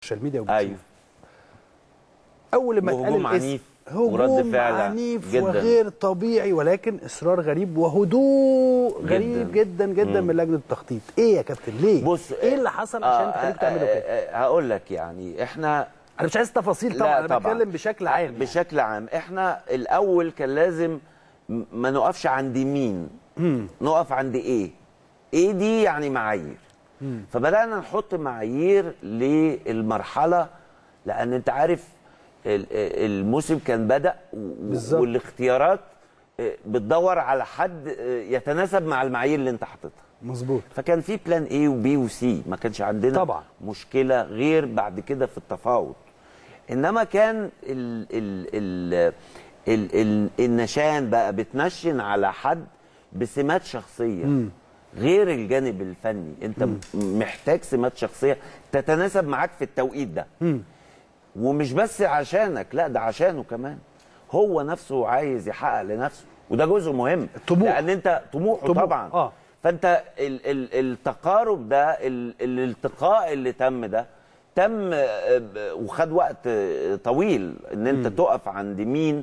السوشيال ميديا وبتشوف ايوه اول ما اتقال وهجوم الاسم عنيف هجوم ورد فعل عنيف جداً. وغير طبيعي ولكن اصرار غريب وهدوء غريب جدا جدا من لجنه التخطيط ايه يا كابتن ليه بص ايه اللي حصل عشان تخليكم تعملوا كده كده هقول لك يعني احنا انا مش عايز تفاصيل لا طبعا انا طبعاً. بتكلم بشكل عام يعني. بشكل عام احنا الاول كان لازم م- ما نقفش عند مين نقف عند ايه ايه دي يعني معايير فبدانا نحط معايير للمرحله لان انت عارف ال- الموسم كان بدا و- بالظبط. والاختيارات اه، بتدور على حد اه، يتناسب مع المعايير اللي انت حاططها مظبوط فكان في بلان اي وبي وسي ما كانش عندنا طبعاً. مشكله غير بعد كده في التفاوض انما كان ال ال ال ال ال النشان بقى بتنشن على حد بسمات شخصيه غير الجانب الفني انت م- محتاج سمات شخصيه تتناسب معاك في التوقيت ده ومش بس عشانك لا ده عشانه كمان هو نفسه عايز يحقق لنفسه وده جزء مهم الطموح. لان انت طموحه طموح. طبعا آه. فانت ال ال التقارب ده ال الالتقاء اللي تم ده تم آه، ب- وخد وقت آه، طويل ان انت تقف عند مين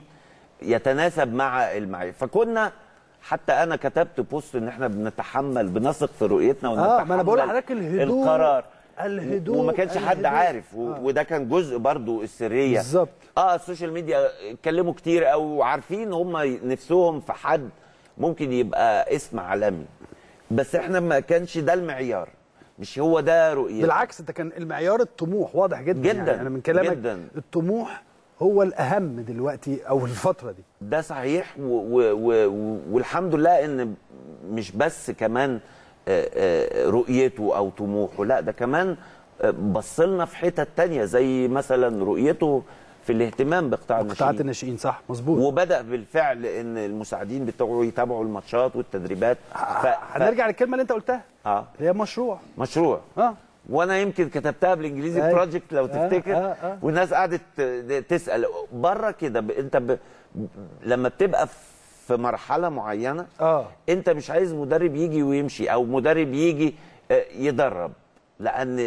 يتناسب مع المعايير فكنا حتى انا كتبت بوست ان احنا بنتحمل بنثق في رؤيتنا ونتحمل اه ما انا بقول لحضرتك الهدوء القرار الهدوء وما كانش حد الهدوء. عارف و... آه. وده كان جزء برضو السريه بالظبط. اه السوشيال ميديا اتكلموا كتير قوي وعارفين هم نفسهم في حد ممكن يبقى اسم عالمي بس احنا ما كانش ده المعيار مش هو ده رؤيتنا بالعكس انت كان المعيار الطموح واضح جدا جداً، يعني انا من كلامك جداً. الطموح هو الاهم دلوقتي او الفتره دي ده صحيح و و و و والحمد لله ان مش بس كمان آه، آه، رؤيته او طموحه لا ده كمان آه، بصلنا في حتت تانية زي مثلا رؤيته في الاهتمام بقطاع قطاعات الناشئين الناشئين صح مظبوط وبدا بالفعل ان المساعدين بتوعه يتابعوا الماتشات والتدريبات ف... ف... هنرجع للكلمه اللي انت قلتها اه اللي هي مشروع مشروع اه وانا يمكن كتبتها بالانجليزي أيوة. بروجكت لو آه، تفتكر آه، آه. والناس قعدت ت- تسال بره كده ب... انت ب... لما بتبقى في مرحله معينه اه انت مش عايز مدرب يجي ويمشي او مدرب يجي آه، يدرب لان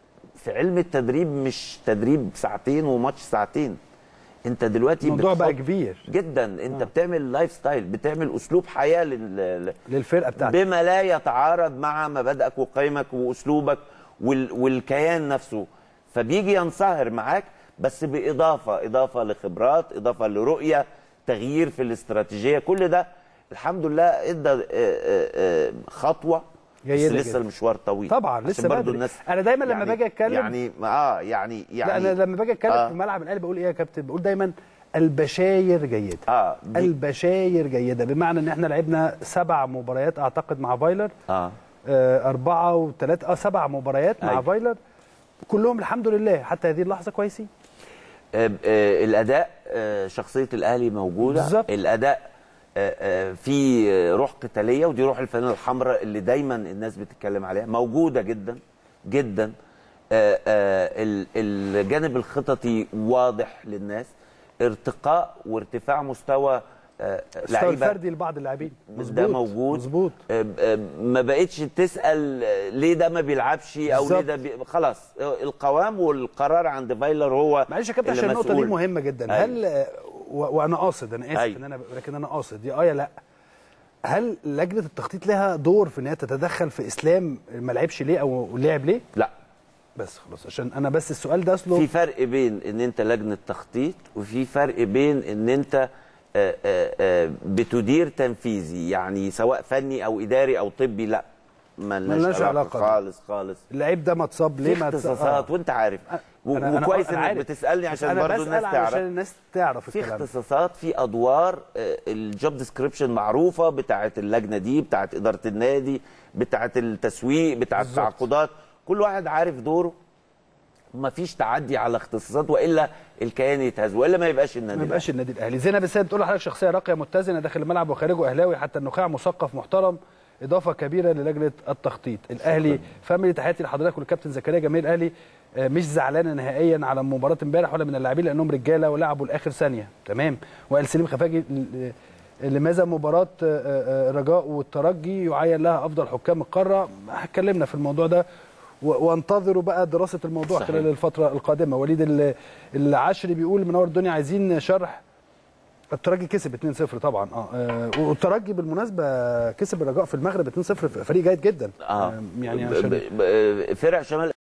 في علم التدريب مش تدريب ساعتين وماتش ساعتين انت دلوقتي الموضوع بقى بتحط- كبير جدا انت بتعمل لايف ستايل بتعمل اسلوب حياه لل... للفرقه بتاعتك بما لا يتعارض مع مبادئك وقيمك واسلوبك وال... والكيان نفسه فبيجي ينصهر معاك بس باضافه اضافه لخبرات اضافه لرؤيه تغيير في الاستراتيجيه كل ده الحمد لله ادى آه، آه، آه، خطوه بس جيدة لسه جدا. المشوار طويل طبعا عشان لسه برضو بدري. الناس أنا دايماً لما يعني- باجي أتكلم- يعني اه يعني لا يعني انا لما باجي اتكلم آه. في ملعب الاهلي بقول ايه يا كابتن بقول دايما البشاير جيده اه دي- البشاير جيده بمعنى ان احنا لعبنا سبع مباريات اعتقد مع فايلر اه آه أربعة وثلاثة اه سبع مباريات مع أيوة. فايلر كلهم الحمد لله حتى هذه اللحظة كويسين آه، آه، الاداء آه، شخصيه الاهلي موجوده بالظبط. الاداء آه، آه، في آه، روح قتاليه ودي روح الفانله الحمراء اللي دايما الناس بتتكلم عليها موجوده جدا جدا آه، آه، ال- الجانب الخططي واضح للناس ارتقاء وارتفاع مستوى آه، المستوى لعيبه الفردي لبعض اللاعبين ده موجود مظبوط آه، آه، ما بقتش تسال آه، ليه ده ما بيلعبش او ليه بالظبط. ده بي... خلاص آه، القوام والقرار عند فايلر هو معلش يا كابتن اللي عشان النقطة دي مسؤول. مهمة جدا أيوة. هل آه، و- وانا قاصد انا اسف أيوة. ان انا لكن انا قاصد دي اه يا لا هل لجنة التخطيط لها دور في ان هي تتدخل في اسلام ما لعبش ليه او لعب ليه؟ لا بس خلاص عشان انا بس السؤال ده اصله في فرق بين ان انت لجنه تخطيط وفي فرق بين ان انت آه، آه، آه، بتدير تنفيذي يعني سواء فني او اداري او طبي لا ملناش ملناش علاقه علاقة. خالص خالص اللعيب ده ما اتصاب في ليه ما اتصاب اختصاصات وانت عارف و- أنا- أنا- وكويس أنا انك عارف. بتسالني بس عشان أنا برضو بسأل الناس علشان تعرف الناس تعرف في الكلام ده. اختصاصات في ادوار آه، الجوب ديسكريبشن معروفه بتاعه اللجنه دي بتاعه اداره النادي بتاعه التسويق بتاعه بالظبط. التعاقدات كل واحد عارف دوره ما فيش تعدي على اختصاصات والا الكيان يتهز والا ما يبقاش النادي ما يبقاش النادي الاهلي زينب السيد بتقول لحضرتك شخصيه راقيه متزنه داخل الملعب وخارجه اهلاوي حتى النخاع مثقف محترم اضافه كبيره للجنه التخطيط الاهلي فاميلي تحياتي لحضرتك والكابتن زكريا جميل الاهلي آه، مش زعلانه نهائيا على مباراه امبارح ولا من اللاعبين لانهم رجاله ولعبوا لاخر ثانيه تمام وقال سليم خفاجي ل- لماذا مباراه آه، آه، رجاء والترجي يعين لها افضل حكام القاره اتكلمنا في الموضوع ده و- وانتظروا بقى دراسه الموضوع صحيح. خلال الفتره القادمه وليد ال- العشري بيقول منور الدنيا عايزين شرح الترجي كسب 2-0 طبعا اه آه، والترجي بالمناسبه كسب الرجاء في المغرب 2-0 فريق جيد جدا اه يعني ب- عشان ب- ب- فرق شمال